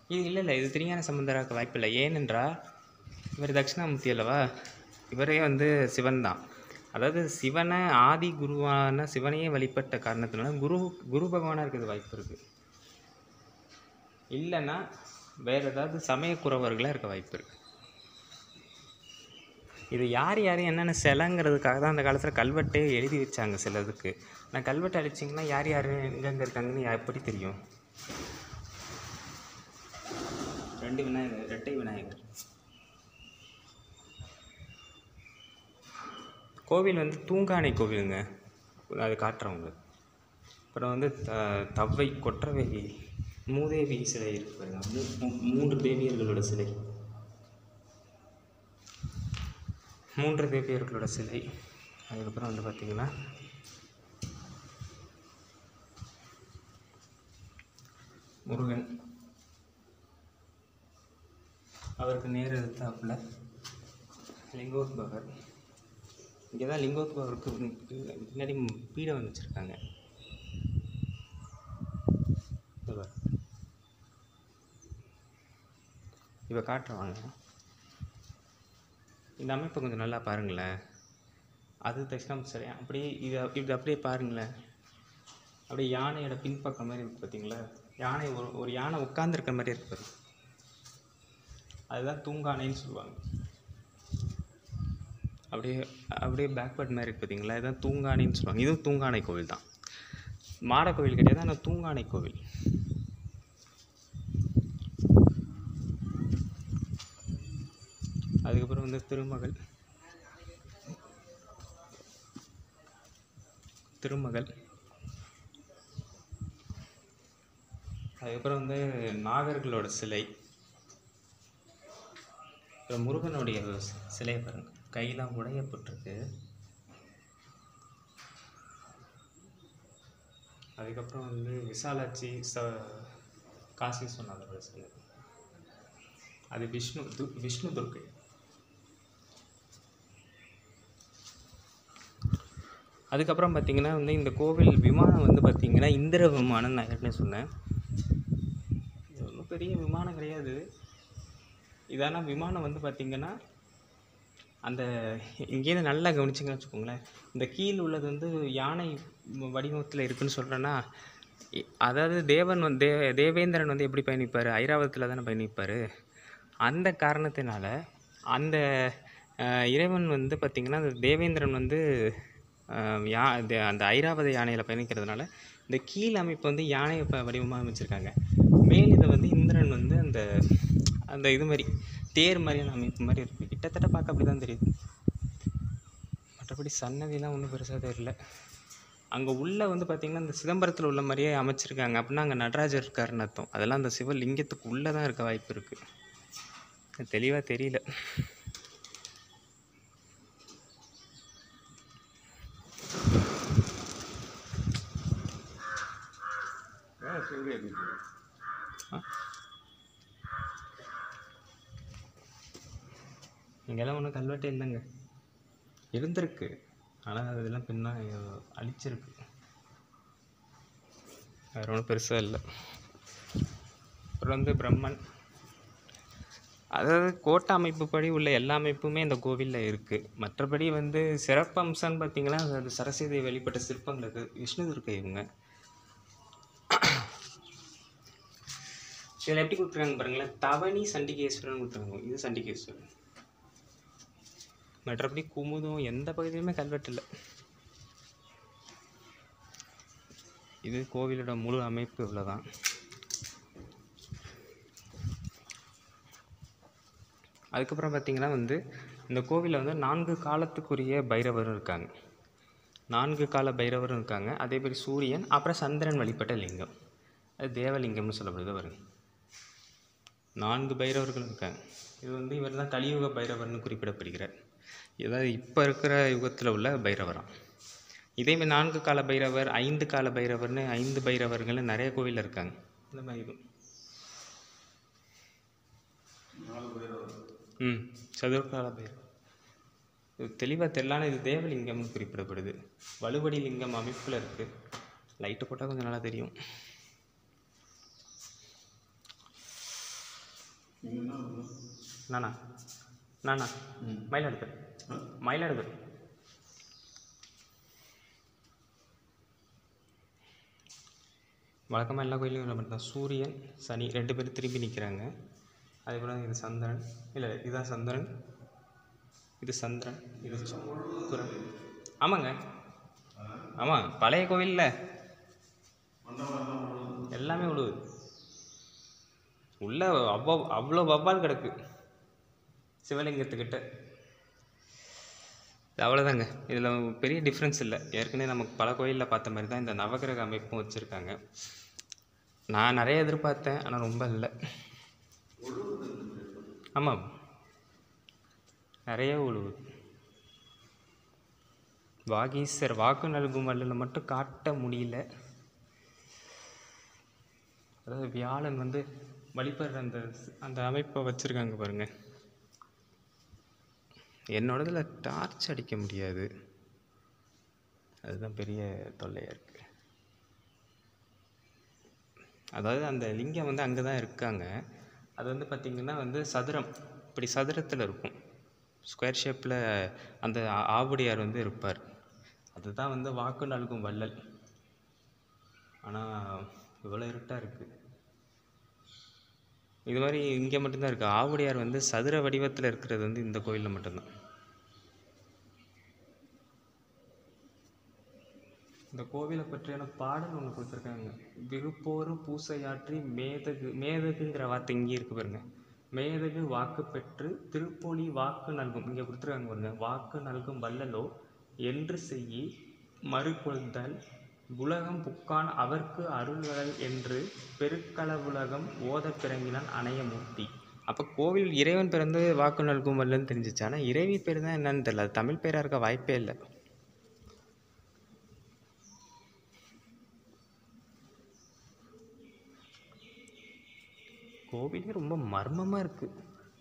இது இல்லை இல்லை இது திருஞான சம்பந்தராக வாய்ப்பில்லை ஏனென்றால் இவர் தட்சிணாமூர்த்தி அல்லவா இவரே வந்து சிவன் தான் அதாவது சிவனை ஆதி குருவான சிவனையே வழிபட்ட காரணத்தினால குரு குரு பகவானாக இருக்கிறது வாய்ப்பு இருக்குது இல்லைன்னா வேறு ஏதாவது சமயக்குறவர்களாக இருக்க வாய்ப்பு இருக்குது இது யார் யார் என்னென்ன சிலைங்கிறதுக்காக தான் அந்த காலத்தில் கல்வெட்டே எழுதி வச்சாங்க சிலதுக்கு நான் கல்வெட்டு அழிச்சிங்கன்னா யார் யார் எங்கெங்கே இருக்காங்கன்னு எப்படி தெரியும் ரெண்டு விநாயகர் இரட்டை விநாயகர் கோவில் வந்து தூங்கானை கோவிலுங்க அது காட்டுறவங்க அப்புறம் வந்து த தவ்வை கொற்றவை மூதேவி சிலை இருக்கு பாருங்க மூ- மூ- மூன்று தேவியர்களோட சிலை மூன்று தேவியர்களோட சிலை அதுக்கப்புறம் வந்து பார்த்திங்கன்னா முருகன் அவருக்கு நேர் எதிர்த்தாப்புல லிங்கோத்பவர் இங்கே தான் லிங்கோத்பவருக்கு பின்னாடி பீடம் வச்சுருக்காங்க இப்போ காட்டுறவாங்க இந்த அமைப்பை கொஞ்சம் நல்லா பாருங்களேன் அது தட்சிணாமூர்த்தி சரி அப்படியே இது இது அப்படியே பாருங்களேன் அப்படியே யானையோட பின்பக்கம் மாதிரி இருக்குது பார்த்தீங்களா யானை ஒரு ஒரு யானை உட்காந்துருக்க மாதிரி இருக்கு பாரு அதுதான் தூங்கானைன்னு சொல்லுவாங்க அப்படியே அப்படியே பேக்வர்ட் மாதிரி இருக்கு பார்த்தீங்களா இதுதான் தூங்கானைன்னு சொல்லுவாங்க இதுவும் தூங்கானை கோவில் தான் மாட கோவில் கிடையாது ஆனால் தூங்கானை கோவில் அதுக்கப்புறம் வந்து திருமகள் திருமகள் அதுக்கப்புறம் வந்து நாகர்களோட சிலை அப்புறம் முருகனுடைய சி- சிலையை பாருங்க கையெல்லாம் உடையப்பட்டிருக்கு அதுக்கப்புறம் வந்து விசாலாட்சி ச காசி சொன்னாதோட சிலை அது விஷ்ணு து விஷ்ணு துர்க்கை அதுக்கப்புறம் பார்த்தீங்கன்னா வந்து இந்த கோவில் விமானம் வந்து பார்த்தீங்கன்னா இந்திர விமானம் நான் ஏற்கனவே சொன்னேன் இது ஒன்றும் பெரிய விமானம் கிடையாது இதான விமானம் வந்து பார்த்தீங்கன்னா அந்த இங்கேருந்து நல்லா கவனிச்சிங்கன்னு வச்சுக்கோங்களேன் இந்த கீழ் உள்ளது வந்து யானை வடிவத்தில் இருக்குன்னு சொல்கிறேன்னா இ- அதாவது தேவன் வந்து தே தேவேந்திரன் வந்து எப்படி பயணிப்பார் ஐராவதத்தில் தானே பயணிப்பார் அந்த காரணத்தினால அந்த அஹ், இறைவன் வந்து பார்த்திங்கன்னா அந்த தேவேந்திரன் வந்து அஹ், யா தே- அந்த ஐராவத யானையில் பயணிக்கிறதுனால இந்த கீழ் அமைப்பு வந்து யானையை ப வடிவமாக அமைச்சிருக்காங்க மேல் இதை வந்து இந்திரன் வந்து அந்த அந்த இது மாதிரி தேர் மாதிரியான அமைப்பு மாதிரி இருக்குது கிட்டத்தட்ட பார்க்க அப்படி தான் தெரியுது மற்றபடி சன்னதிலாம் ஒன்றும் பெருசாக தெரியல அங்கே உள்ள வந்து பார்த்திங்கன்னா இந்த சிதம்பரத்தில் உள்ள மாதிரியே அமைச்சிருக்காங்க அப்படின்னா அங்கே நடராஜர் இருக்காருன்னு அர்த்தம் அதெல்லாம் அந்த சிவலிங்கத்துக்கு உள்ளே தான் இருக்க வாய்ப்பு இருக்குது தெளிவாக தெரியல இங்கெல்லாம் ஒன்றும் கல்வெட்டே இல்லைங்க இருந்திருக்கு ஆனால் அதெல்லாம் பின்னா அழிச்சிருக்கு வேறு ஒன்றும் பெருசாக இல்லை அப்புறம் வந்து பிரம்மன் அதாவது கோட்ட அமைப்பு படி உள்ள எல்லா அமைப்புமே இந்த கோவிலில் இருக்குது மற்றபடி வந்து சிறப்பம்சம்னு பார்த்தீங்கன்னா அது சரஸ்வதி வெளிப்பட்ட சிற்பங்கள் இருக்குது விஷ்ணு துர்க்கை இவங்க இதில் எப்படி கொடுத்துருக்காங்க பாருங்களேன் தவணி சண்டிகேஸ்வரன் கொடுத்துருக்காங்க இது சண்டிகேஸ்வரன் மற்றபடி குமுதம் எந்த பகுதியிலுமே கல்வெட்டு இல்லை இது கோவிலோட முழு அமைப்பு இவ்வளோதான் அதுக்கப்புறம் பார்த்தீங்கன்னா வந்து இந்த கோவிலில் வந்து நான்கு காலத்துக்குரிய பைரவரும் இருக்காங்க நான்கு கால பைரவரும் இருக்காங்க அதே மாதிரி சூரியன் அப்புறம் சந்திரன் வழிபட்ட லிங்கம் அது தேவலிங்கம்னு சொல்லப்படுது வருங்க நான்கு பைரவர்கள் இருக்காங்க இது வந்து இவர் தான் கலியுக பைரவர்னு குறிப்பிடப்படுகிறார் இதாவது இப்போ இருக்கிற யுகத்தில் உள்ள பைரவராம் இதேமாதிரி நான்கு கால பைரவர் ஐந்து கால பைரவர்னு ஐந்து பைரவர்கள்னு நிறைய கோவிலில் இருக்காங்க இந்த மாதிரி இதுவும் ம் சதுர்கால பைரவர் இது தெளிவாக தெரியலான இது தேவலிங்கம்னு குறிப்பிடப்படுது வலுவடி லிங்கம் அமைப்பில் இருக்குது லைட்டு போட்டால் கொஞ்சம் நல்லா தெரியும் நானா நானா மயிலாடுதுறை மயிலாடுதுறை வழக்கமாக எல்லா கோயிலையும் என்ன பண்ணுறா சூரியன் சனி ரெண்டு பேரும் திரும்பி நிற்கிறாங்க அதுக்கப்புறம் இது சந்திரன் இல்லை இதுதான் சந்திரன் இது சந்திரன் இது சுக்கிரன் ஆமாங்க ஆமாம் பழைய கோவிலில் எல்லாமே விழுவுது உள்ள அவ்வளோ அவ்வளோ வவ்வால் கிடக்கு சிவலிங்கத்துக்கிட்ட இது அவ்வளோதாங்க இதில் பெரிய டிஃப்ரென்ஸ் இல்லை ஏற்கனவே நமக்கு பல கோயிலில் பார்த்த மாதிரி தான் இந்த நவகிரக அமைப்பும் வச்சுருக்காங்க நான் நிறைய எதிர்பார்த்தேன் ஆனால் ரொம்ப இல்லை ஆமாம் நிறைய உழுவுது வாகீசர் வாக்கு நல்கும் வல்லில் மட்டும் காட்ட முடியல அதாவது வியாழன் வந்து வழிபடுற அந்த அந்த அமைப்பை வச்சுருக்காங்க பாருங்க என்னோடதில் டார்ச் அடிக்க முடியாது அதுதான் பெரிய தொல்லையாக இருக்குது அதாவது அந்த லிங்கம் வந்து அங்கே தான் இருக்காங்க அது வந்து பார்த்திங்கன்னா வந்து சதுரம் இப்படி சதுரத்தில் இருக்கும் ஸ்கொயர் ஷேப்பில் அந்த ஆ- ஆவுடையார் வந்து இருப்பார் அதுதான் வந்து வாக்கு நல்கும் வள்ளல் ஆனால் இவ்வளோ இருட்டாக இருக்குது இது மாதிரி இங்கே மட்டும்தான் இருக்குது ஆவுடையார் வந்து சதுர வடிவத்தில் இருக்கிறது வந்து இந்த கோயிலில் மட்டும்தான் இந்த கோவிலை பற்றியான பாடல் ஒன்று கொடுத்துருக்காங்க விருப்போறு பூசையாற்றி மேதகு மேதகுங்கிற வார்த்தை இங்கே இருக்கு பாருங்க மேதகு வாக்கு பெற்று திருப்பொலி வாக்கு நல்கும் இங்கே கொடுத்துருக்காங்க பாருங்க வாக்கு நல்கும் வல்லலோ என்று செய்யி மறுகொள்தல் உலகம் புக்கான் அவர்க்கு அருள்வரல் என்று பெருக்களவுலகம் ஓதப் பிறங்கினான் அணையமூர்த்தி அப்போ கோவில் இறைவன் பிறந்து வாக்கு நல்கும் வல்லன்னு தெரிஞ்சிச்சு ஆனால் இறைவி பேர் தான் என்னன்னு தெரியல அது தமிழ் பேராக இருக்க வாய்ப்பே இல்லை கோவிலே ரொம்ப மர்மமாக இருக்குது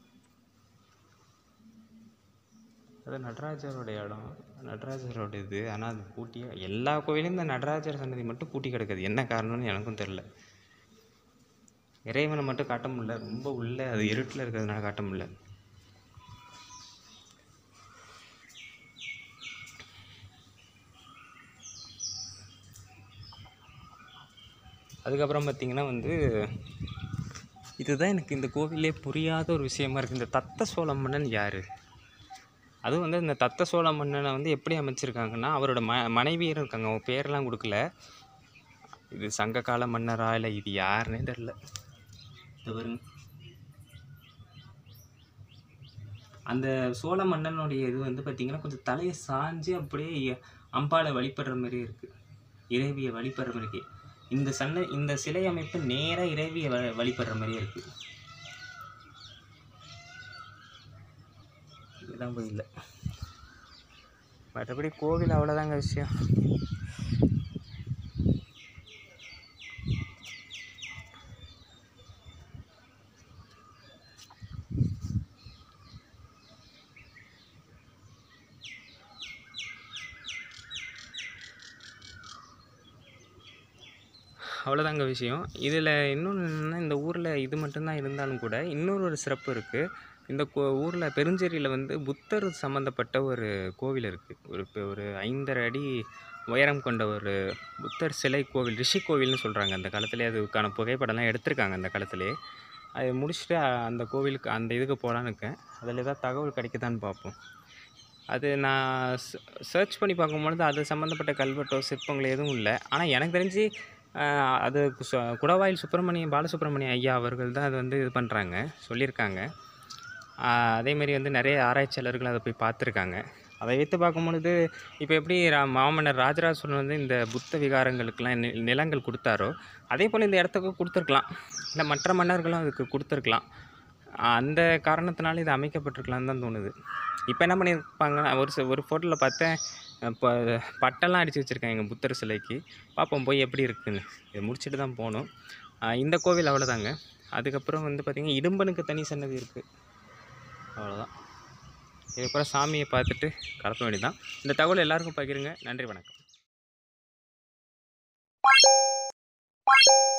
அது நடராஜரோட இடம் நடராஜரோட இது ஆனால் அது பூட்டியே எல்லா கோவிலையும் இந்த நடராஜர் சன்னதி மட்டும் பூட்டி கிடக்குது என்ன காரணம்னு எனக்கும் தெரில இறைவனை மட்டும் காட்ட முடியல ரொம்ப உள்ள அது இருட்டில் இருக்கிறதுனால காட்ட முடியல அதுக்கப்புறம் பார்த்திங்கன்னா வந்து இதுதான் எனக்கு இந்த கோவிலே புரியாத ஒரு விஷயமா இருக்குது இந்த தத்த சோழ மன்னன் யார் அதுவும் வந்து இந்த தத்த சோழ மன்னனை வந்து எப்படி அமைச்சிருக்காங்கன்னா அவரோட ம மனைவியர் இருக்காங்க அவங்க பேரெல்லாம் கொடுக்கல இது சங்ககால மன்னரா இல்லை இது யாருன்னே தெரில இது பாருங்க அந்த சோழ மன்னனுடைய இது வந்து பார்த்திங்கன்னா கொஞ்சம் தலையை சாஞ்சு அப்படியே அம்பாளை வழிபடுற மாதிரி இருக்குது இறைவியை வழிபடுற மாதிரி இருக்கு இந்த சன்ன இந்த சிலை அமைப்பு நேராக இறைவியை வ வழிபடுற மாதிரியே இருக்குது இதுதான் கோயில் மற்றபடி கோவில் அவ்வளோதாங்க விஷயம் அவ்வளோதாங்க விஷயம் இதில் இன்னொன்று என்னென்னா இந்த ஊரில் இது மட்டும்தான் இருந்தாலும் கூட இன்னொரு ஒரு சிறப்பு இருக்குது இந்த கோ ஊரில் பெருஞ்சேரியில் வந்து புத்தர் சம்மந்தப்பட்ட ஒரு கோவில் இருக்குது ஒரு பெ- ஒரு ஐந்தரை அடி உயரம் கொண்ட ஒரு புத்தர் சிலை கோவில் ரிஷி கோவில்னு சொல்கிறாங்க அந்த காலத்திலே அதுக்கான புகைப்படம்லாம் எடுத்திருக்காங்க அந்த காலத்திலே அது முடிச்சுட்டு அ- அந்த கோவிலுக்கு அந்த இதுக்கு போகலான்னு இருக்கேன் அதில் ஏதாவது தகவல் கிடைக்குதான்னு பார்ப்போம் அது நான் சர்ச் பண்ணி பார்க்கும்பொழுது அது சம்மந்தப்பட்ட கல்வெட்டோ சிற்பங்களோ எதுவும் இல்லை ஆனால் எனக்கு தெரிஞ்சு ஆஹ், அது சு- குடவாயில் சுப்பிரமணியம் பாலசுப்ரமணியம் ஐயா அவர்கள் தான் அது வந்து இது பண்ணுறாங்க சொல்லியிருக்காங்க ஆஹ், அதேமாரி வந்து நிறைய ஆராய்ச்சியாளர்கள் அதை போய் பார்த்துருக்காங்க அதை வைத்து பார்க்கும்பொழுது இப்போ எப்படி ரா மாமன்னர் ராஜராஜ சோழன் வந்து இந்த புத்த விகாரங்களுக்கெல்லாம் நி நிலங்கள் கொடுத்தாரோ அதே போல் இந்த இடத்துக்கு கொடுத்துருக்கலாம் இல்லை மற்ற மன்னர்களும் அதுக்கு கொடுத்துருக்கலாம் அந்த காரணத்தினால இது அமைக்கப்பட்டிருக்கலான்னு தான் தோணுது இப்போ என்ன பண்ணியிருப்பாங்கன்னா ஒரு சி- ஒரு ஃபோட்டோவில் பார்த்தேன் இப்போ பட்டெல்லாம் அடித்து வச்சுருக்காங்க எங்கள் புத்தர் சிலைக்கு பார்ப்போம் போய் எப்படி இருக்குன்னு இதை முடிச்சுட்டு தான் போகணும் ஆஹ் இந்த கோவில் அவ்வளோதாங்க அதுக்கப்புறம் வந்து பார்த்திங்கன்னா இடும்பனுக்கு தனி சன்னதி இருக்குது அவ்வளோதான் இதுக்கப்புறம் சாமியை பார்த்துட்டு கிளப்ப வேண்டியதான் இந்த தகவல் எல்லாருக்கும் பகிருங்க நன்றி வணக்கம்